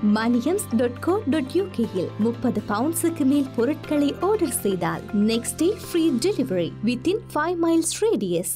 மணியம்ஸ் dot co dot யூகேயில் முப்பது பவுண்ட்ஸுக்கு மேல் பொருட்களை ஆர்டர் செய்தால் next day free delivery within five miles radius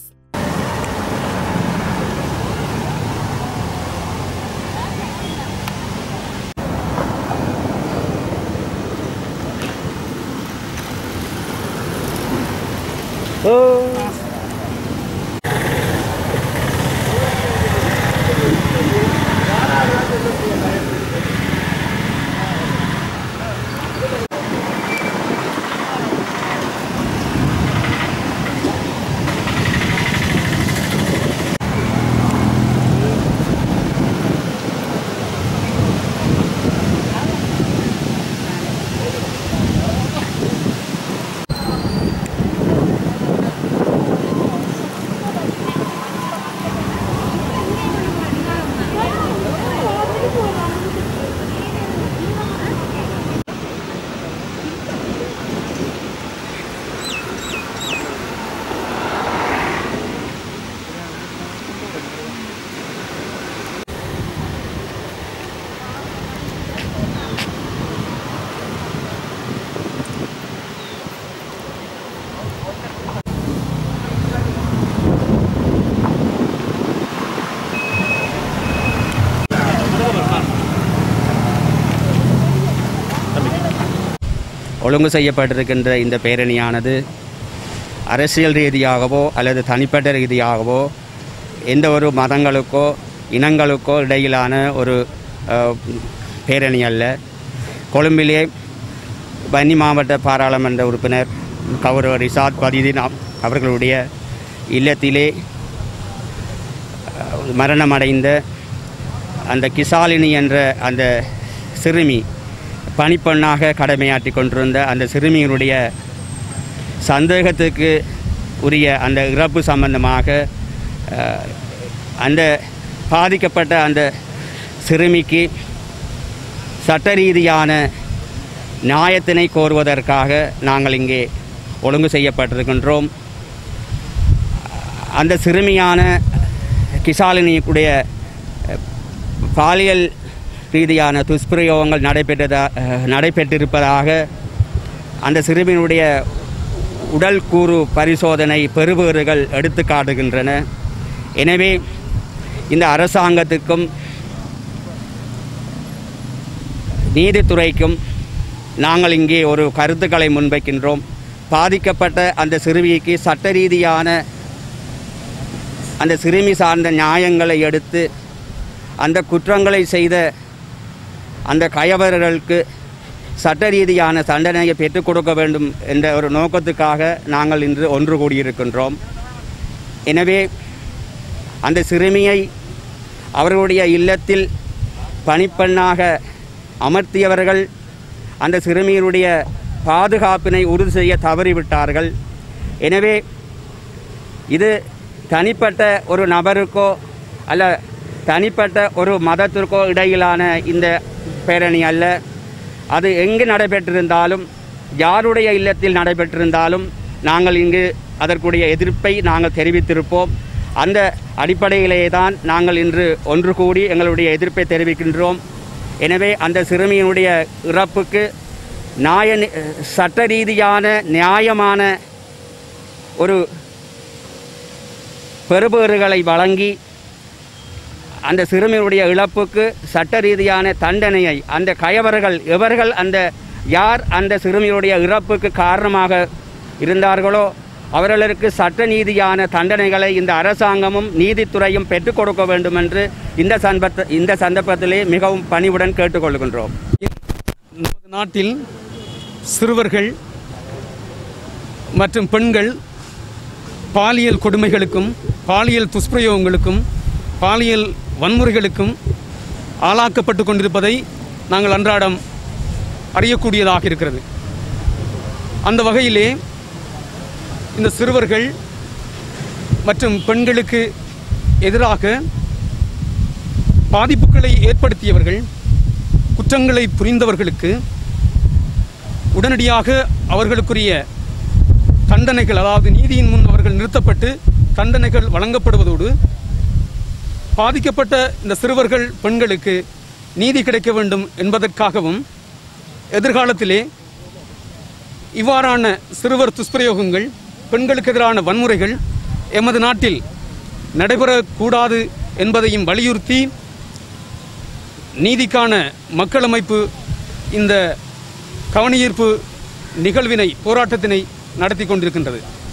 ஒழுங்கு செய்யப்பட்டிருக்கின்ற இந்த பேரணியானது அரசியல் ரீதியாகவோ அல்லது தனிப்பட்ட ரீதியாகவோ எந்த ஒரு மதங்களுக்கோ இனங்களுக்கோ இடையிலான ஒரு அஹ், பேரணி அல்ல கொழும்பிலே வன்னி மாவட்ட பாராளுமன்ற உறுப்பினர் கௌரவ ரிசாத் பதிதீன் அவ- அவர்களுடைய இல்லத்திலே அஹ், மரணமடைந்த அந்த கிசாலினி என்ற அந்த சிறுமி பணிப்பெண்ணாக கடமையாற்றி கொண்டிருந்த அந்த சிறுமியினுடைய சந்தேகத்துக்கு உரிய அந்த இறப்பு சம்பந்தமாக அஹ், அந்த பாதிக்கப்பட்ட அந்த சிறுமிக்கு சட்ட ரீதியான நியாயத்தினை கோருவதற்காக நாங்கள் இங்கே ஒழுங்கு செய்யப்பட்டிருக்கின்றோம் அந்த சிறுமியான கிசாலினியுடைய அஹ், பாலியல் ரீதியான துஷ்பிரயோகங்கள் நடைபெற்றதா அஹ், நடைபெற்றிருப்பதாக அந்த சிறுமியினுடைய உடல் கூறு பரிசோதனை பெறுபேறுகள் எடுத்து காட்டுகின்றன எனவே இந்த அரசாங்கத்துக்கும் நீதித்துறைக்கும் நாங்கள் இங்கே ஒரு கருத்துக்களை முன்வைக்கின்றோம் பாதிக்கப்பட்ட அந்த சிறுமிக்கு சட்ட ரீதியான அந்த சிறுமி சார்ந்த நியாயங்களை எடுத்து அந்த குற்றங்களை செய்த அந்த கயவர்களுக்கு சட்ட ரீதியான தண்டனையை பெற்றுக் கொடுக்க வேண்டும் என்ற ஒரு நோக்கத்துக்காக நாங்கள் இன்று ஒன்று கூடியிருக்கின்றோம் எனவே அந்த சிறுமியை அவர்களுடைய இல்லத்தில் பணிப்பெண்ணாக அமர்த்தியவர்கள் அந்த சிறுமியினுடைய பாதுகாப்பினை உறுதி செய்ய தவறிவிட்டார்கள் எனவே இது தனிப்பட்ட ஒரு நபருக்கோ அல்ல தனிப்பட்ட ஒரு மதத்திற்கோ இடையிலான இந்த பேரணி அல்ல அது எங்கு நடைபெற்றிருந்தாலும் யாருடைய இல்லத்தில் நடைபெற்றிருந்தாலும் நாங்கள் இங்கு அதற்குரிய எதிர்ப்பை நாங்கள் தெரிவித்திருப்போம் அந்த அடிப்படையிலே தான் நாங்கள் இன்று ஒன்று கூடி எங்களுடைய எதிர்ப்பை தெரிவிக்கின்றோம் எனவே அந்த சிறுமியினுடைய இறப்புக்கு நியாய சட்ட ரீதியான நியாயமான ஒரு பெறுபேறுகளை வழங்கி அந்த சிறுமியுடைய இழப்புக்கு சட்ட ரீதியான தண்டனையை அந்த கயவர்கள் எவர்கள் அந்த யார் அந்த சிறுமியுடைய இறப்புக்கு காரணமாக இருந்தார்களோ அவர்களுக்கு சட்ட நீதியான தண்டனைகளை இந்த அரசாங்கமும் நீதித்துறையும் பெற்றுக் கொடுக்க வேண்டும் என்று இந்த சந்தர்ப்ப இந்த சந்தர்ப்பத்திலே மிகவும் பணிவுடன் கேட்டுக்கொள்கின்றோம் நமது நாட்டில் சிறுவர்கள் மற்றும் பெண்கள் பாலியல் கொடுமைகளுக்கும் பாலியல் துஷ்பிரயோகங்களுக்கும் பாலியல் வன்முறைகளுக்கும் ஆளாக்கப்பட்டு கொண்டிருப்பதை நாங்கள் அன்றாடம் அறியக்கூடியதாக இருக்கிறது அந்த வகையிலே இந்த சிறுவர்கள் மற்றும் பெண்களுக்கு எதிராக பாதிப்புகளை ஏற்படுத்தியவர்கள் குற்றங்களை புரிந்தவர்களுக்கு உடனடியாக அவர்களுக்குரிய தண்டனைகள் அதாவது நீதியின் முன் அவர்கள் நிறுத்தப்பட்டு தண்டனைகள் வழங்கப்படுவதோடு பாதிக்கப்பட்ட இந்த சிறுவர்கள் பெண்களுக்கு நீதி கிடைக்க வேண்டும் என்பதற்காகவும் எதிர்காலத்திலே இவ்வாறான சிறுவர் துஷ்பிரயோகங்கள் பெண்களுக்கு எதிரான வன்முறைகள் எமது நாட்டில் நடைபெறக்கூடாது என்பதையும் வலியுறுத்தி நீதிக்கான மக்கள் அமைப்பு இந்த கவனஈர்ப்பு நிகழ்வினை போராட்டத்தினை நடத்தி கொண்டிருக்கின்றது